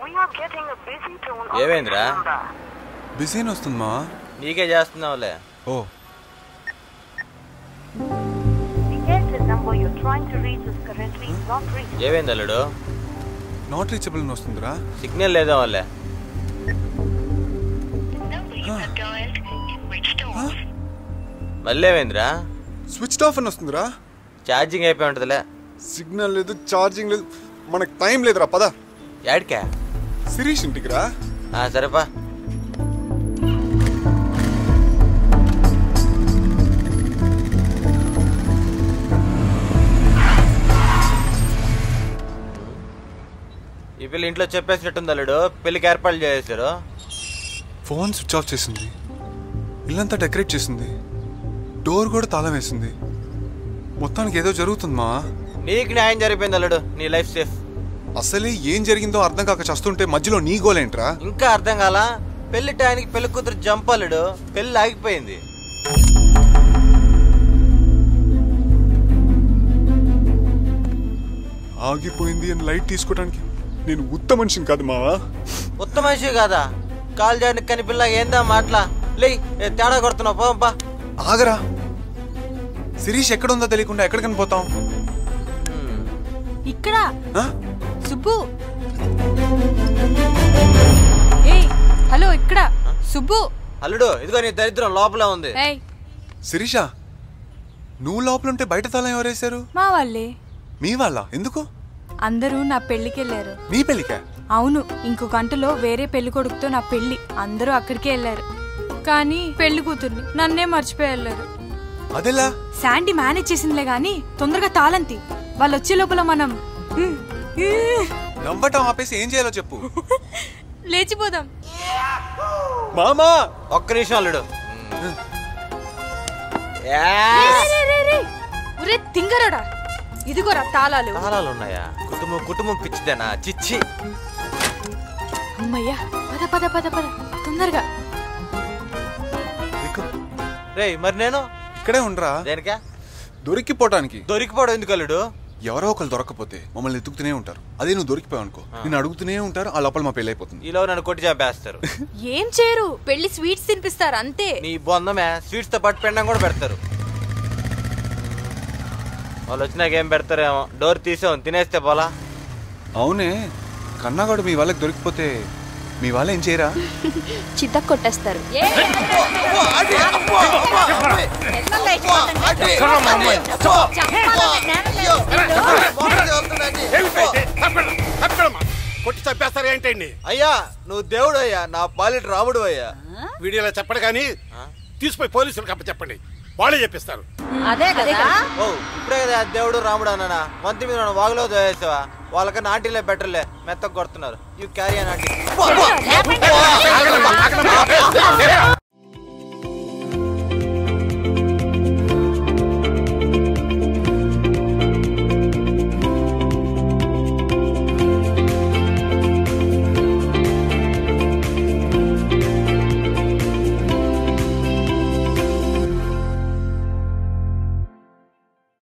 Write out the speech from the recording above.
We are getting a busy tone on ఏమైందిరా? this number. Busy అని వస్తుంది మా నీకే చేస్తున్నావులే ఓ The Airtel number you're trying to reach is currently not reached. ఏమైంది అల్లుడు నాట్ రీచబుల్ అని వస్తుందిరా సిగ్నల్ లేదా వాళ్ళే మళ్ళీ ఏమైందిరా స్విచ్ ఆఫ్ అని వస్తుందిరా ఛార్జింగ్ అయిపోయి ఉంటుందిలే సిగ్నల్ లేదు ఛార్జింగ్ లేదు మనకు టైం లేదురా పద యాడికా శిరీష్ ఇంటికి రా ఆ, సరేపా ఈ పిల్ల ఇంట్లో చెప్పేసినట్టుంది అల్లుడు పెళ్లికి ఏర్పాట్లు చేసేసారు ఫోన్ స్విచ్ ఆఫ్ చేసింది ఇల్లంతా డెకరేట్ చేసింది డోర్ కూడా తాళం వేసింది మొత్తానికి ఏదో జరుగుతుంది మా నీకు న్యాయం జరిగిపోయింది అల్లుడు నీ లైఫ్ సేఫ్ అసలే ఏం జరిగిందో అర్థం కాక చస్తుంటే మధ్యలో నీ గోలేంట్రా ఇంకా అర్థం కాలా పెళ్లి టయానికి పెళ్లి కూతురు జంప్ అల్లుడు పెళ్లి ఆగిపోయింది ఆగిపోయింది అని లైట్ తీసుకోవడానికి నేను ఉత్త మనిషిని కాదు మావా ఉత్తమ మనిషి కాదా కాల్ చేయడానికి కని పిల్ల ఏందా మాటలా లే ఏ తేడా కొడుతున్నావు పోంపా ఆగరా శిరీష్ ఎక్కడుందో తెలియకుండా ఎక్కడికని పోతాం ఇక్కడ ఆ? సుబ్బు ఏయ్ హలో ఇక్కడ సుబ్బు అల్లుడు ఇదిగో నీ దరిద్రం లోపలే ఉంది ఏయ్ శిరీష నువ్వు లోపలుంటే బయట తాళం ఎవరేశారు మా వాళ్ళే మీ వాళ్ళ ఎందుకు అందరూ నా పెళ్లికి వెళ్ళారు నీ పెళ్ళికా అవును ఇంకో గంటలో వేరే పెళ్లి కొడుకుతో నా పెళ్లి అందరూ అక్కడికే వెళ్ళారు కానీ పెళ్లి కూతుర్ని నన్నే మర్చిపోయి వెళ్ళారు అదెలా శాండీ మేనేజ్ చేసిందిలే గాని తొందరగా తాళంతి వాళ్ళు వచ్చే లోపల మనం నవ్వటం ఆపేసి ఏం చేయాలో చెప్పు లేచిపోదాం మామా ఒక్క నిమిషం అల్లుడు యా! రే, రే, రే. ఒరే తింగరడా ఇదిగోరా తాళాలు తాళాలు ఉన్నాయా కుటుంబం కుటుంబం పిచ్చిదేనా చిచ్చి అమ్మయ్యా పద పద పద పద తొందరగా రేయ్ మరి నేను ఇక్కడే ఉండరా దేనికా దొరికిపోవటానికి దొరికిపోవడం ఎందుకు అల్లుడు ఎవరో ఒకరు దొరకకపోతే మమ్మల్ని ఎత్తుకుతూనే ఉంటారు అదే నువ్వు దొరికిపోయావు అనుకో నేను అడుగుతూనే ఉంటారు ఆ లోపల మా పెళ్ళి అయిపోతుంది ఈలో నన్ను కొట్టి చంపేస్తారు ఏం చేయరు పెళ్లి స్వీట్స్ తినిపిస్తారు అంతే నీ బొందమే స్వీట్స్ తో పాటు పెండం కూడా పెడతారు వాళ్ళు వచ్చినాక ఏం పెడతారేమో డోర్ తీసాం తినేస్తే పోలా అవునే కన్నాగాడు మీ వాళ్ళకి దొరికిపోతే మీ వాళ్ళు ఏం చేయరా చిత్త కొట్టేస్తారు కొట్టి చంపేస్తారు ఏంటండి అయ్యా నువ్వు దేవుడు అయ్యా నా పాలిటి రాముడు అయ్యా వీడియోలో చెప్పడు కానీ తీసుకుపోయి పోలీసులకు అప్ప చెప్పండి వాళ్ళే చెప్పిస్తారు అదే కదా ఓ ఇప్పుడే కదా దేవుడు రాముడు అన్నానా వంతి మీద నన్ను వాగులో దోయేసావా వాళ్ళకన్నా ఆంటీలే బెటర్లే మెత్తగా కొడుతున్నారు యూ క్యారీ అని ఆంటీ